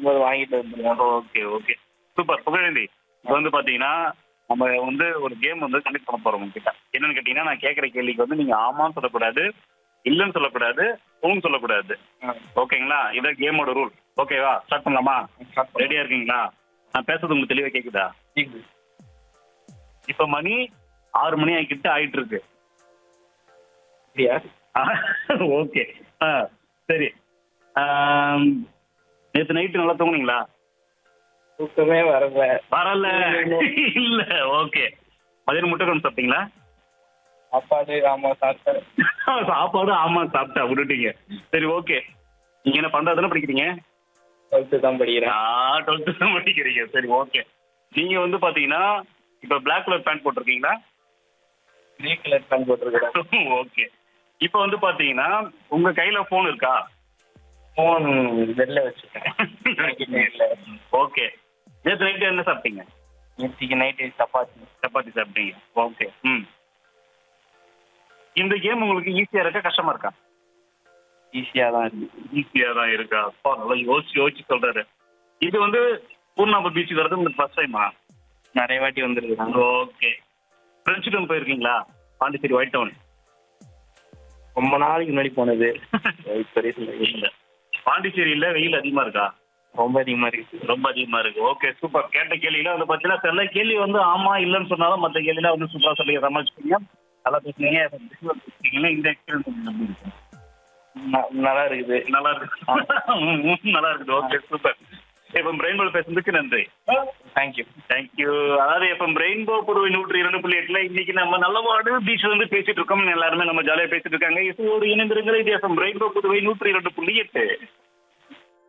வரும்போது வாங்கிட்டு வந்துருவோம் ஓகே ஓகே சூப்பர் புகழேந்தி இப்போ வந்து பாத்தீங்கன்னா நம்ம வந்து ஒரு கேம் வந்து கண்டக்ட் பண்ண போறோம் உங்ககிட்ட என்னன்னு கேட்டீங்கன்னா நான் கேட்குற கேள்விக்கு வந்து நீங்க ஆமான்னு சொல்லக்கூடாது இல்லைன்னு சொல்லக்கூடாது ஊன்னு சொல்லக்கூடாது ஓகேங்களா இதான் கேமோட ரூல் ஓகேவா ஸ்டார்ட் பண்ணலாமா ரெடியா இருக்கீங்களா நான் பேசுறது உங்களுக்கு தெளிவா கேக்குதா இப்ப மணி ஆறு மணி ஆகிக்கிட்டு ஆயிட்டு இருக்கு அப்படியா ஓகே ஆ சரி ஆம், நேத்து நைட்டு நல்லா தூங்குனீங்களா தூக்கமே வரல வரல இல்ல ஓகே மதியம் முட்டை குழம்பு சாப்பிட்டீங்களா சாப்பாடு ஆமா சாப்பிட்டேன் சாப்பாடு ஆமா சாப்பிட்டா விட்டுட்டீங்க சரி ஓகே நீங்க என்ன பண்றதுல படிக்கிறீங்க டுவெல்த்து தான் படிக்கிறேன் டுவெல்த் தான் படிக்கிறீங்க சரி ஓகே நீங்க வந்து பாத்தீங்கன்னா இப்ப பிளாக் கலர் பேண்ட் போட்டிருக்கீங்களா த்ரீ கலர் பேண்ட் போட்டிருக்கிறேன் ஓகே இப்ப வந்து பாத்தீங்கன்னா உங்க கையில போன் இருக்கா ஃபோன் வெளில வச்சுட்டேன் இல்ல ஓகே நேற்று நைட்டு என்ன சாப்பிட்டீங்க நேற்றுக்கு நைட்டு சப்பாத்தி சப்பாத்தி சாப்பிட்டீங்க ஓகே ம் இந்த கேம் உங்களுக்கு ஈஸியா இருக்கா கஷ்டமா இருக்கா ஈஸியா தான் இருக்கு ஈஸியா தான் இருக்கா அப்பா நல்லா யோசிச்சு யோசிச்சு சொல்றாரு இது வந்து பூர்ணாபு பீச்சுக்கு வர்றது உங்களுக்கு ஃபர்ஸ்ட் டைமா நிறைய வாட்டி வந்திருக்காங்க ஓகே ஃப்ரெண்ட்ஸ் டவுன் போயிருக்கீங்களா பாண்டிச்சேரி ஒயிட் டவுன் ரொம்ப நாளைக்கு முன்னாடி போனது இப்ப recent ஆ இல்ல பாண்டிச்சேரியில வெயில் அதிகமா இருக்கா ரொம்ப அதிகமா இருக்கு ரொம்ப அதிகமா இருக்கு ஓகே சூப்பர் கேட்ட கேள்வியில வந்து பாத்தீங்கன்னா சில கேள்வி வந்து ஆமா இல்லைன்னு சொன்னாலும் மத்த கேள்வியில வந்து சூப்பரா சொல்லி சமாளிச்சுக்கீங்க நல்லா பேசுனீங்க பேசுனீங்க இந்த எக்ஸ்பீரியன்ஸ் ந- நல்லா இருக்குது நல்லா இருக்கு நல்லா இருக்குது ஓகே சூப்பர் இப்போ ரெயின்போ பேசுனதுக்கு நன்றி தேங்க்யூ தேங்க்யூ அதாவது இப்போ ரெயின்போ புதுவை நூற்றி இரண்டு புள்ளி எட்டுல இன்னைக்கு நம்ம நல்லவாடு பீச் வந்து பேசிட்டு இருக்கோம் எல்லாருமே நம்ம ஜாலியா பேசிட்டு இருக்காங்க இது ஒரு இணைந்திருங்கிற இது எஃப்எம் ரெயின்போ புதுவை நூற்றி இரண்டு புள்ளி எட்டு